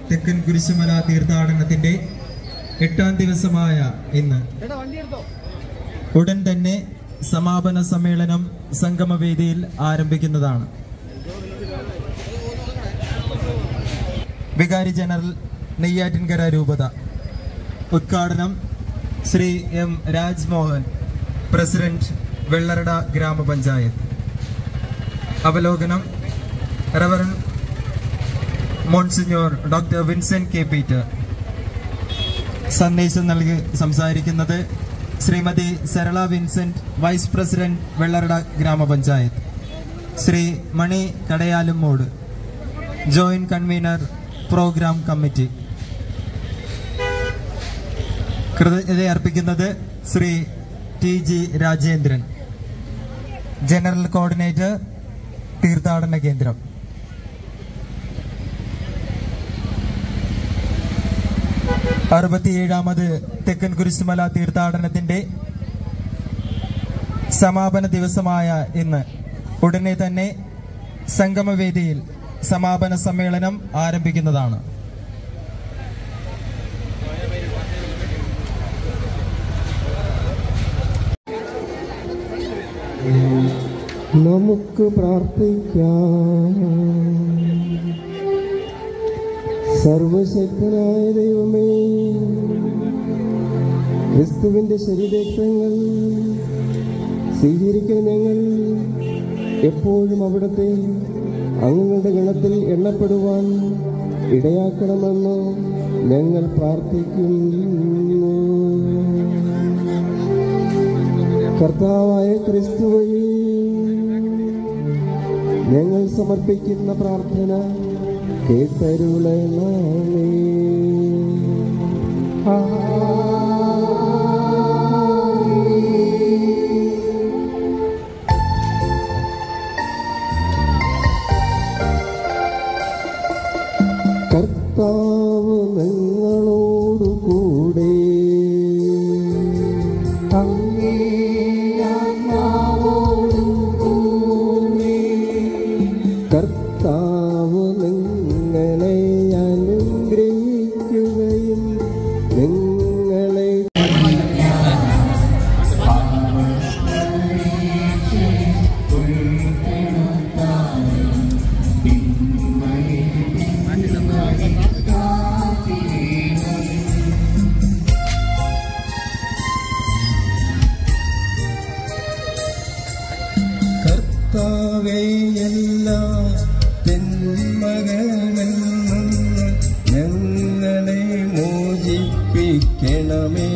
തെക്കൻ കുരിശുമല തീർത്ഥാടനത്തിന്റെ എട്ടാം ദിവസമായ ഇന്ന് ഉടൻ തന്നെ സമാപന സമ്മേളനം സംഗമവേദിയിൽ ആരംഭിക്കുന്നതാണ് വികാരി ജനറൽ നെയ്യാറ്റിൻകര രൂപത ഉദ്ഘാടനം ശ്രീ എം രാജ്മോഹൻ പ്രസിഡന്റ് വെള്ളറട ഗ്രാമപഞ്ചായത്ത് അവലോകനം reverend monsignor doctor Vincent K Peter സന്ദേശം നൽകി സംസാരിക്കുന്നത് Shrimati Sarala Vincent vice president Vellarada ഗ്രാമപഞ്ചായത്ത് Shri Mani Kadayalumodu joint convener programme committee കൃതജ്ഞത അർപ്പിക്കുന്നത് Shri T G Rajendran general coordinator തീർത്ഥാടന കേന്ദ്രം അറുപത്തിയേഴാമത് തെക്കൻ കുരിശുമല തീർത്ഥാടനത്തിന്റെ സമാപന ദിവസമായ ഇന്ന് ഉടനെ തന്നെ സംഗമവേദിയിൽ സമാപന സമ്മേളനം ആരംഭിക്കുന്നതാണ് നമുക്ക് പ്രാർത്ഥിക്കാം സർവശക്തനായ ദൈവമേ ക്രിസ്തുവിന്റെ ശരീരങ്ങൾ സ്വീകരിക്കുന്ന ഞങ്ങൾ എപ്പോഴും അവിടുത്തെ അംഗങ്ങളുടെ ഗണത്തിൽ എണ്ണപ്പെടുവാൻ ഇടയാക്കണമെന്ന് ഞങ്ങൾ പ്രാർത്ഥിക്കുന്നു കർത്താവായ ക്രിസ്തു വഴി ഞങ്ങൾ സമർപ്പിക്കുന്ന പ്രാർത്ഥന കേട്ടരുളണമേ കർത്താവ് നിങ്ങളോടു കൂടെ കർത്താവ് നിങ്ങളെ അനുഗ്രഹിക്കുകയും നിങ്ങളെ കർത്താവേ എല്ലാ തിന്മകളിൽ നിന്ന് ഞങ്ങളെ മോചിപ്പിക്കണമേ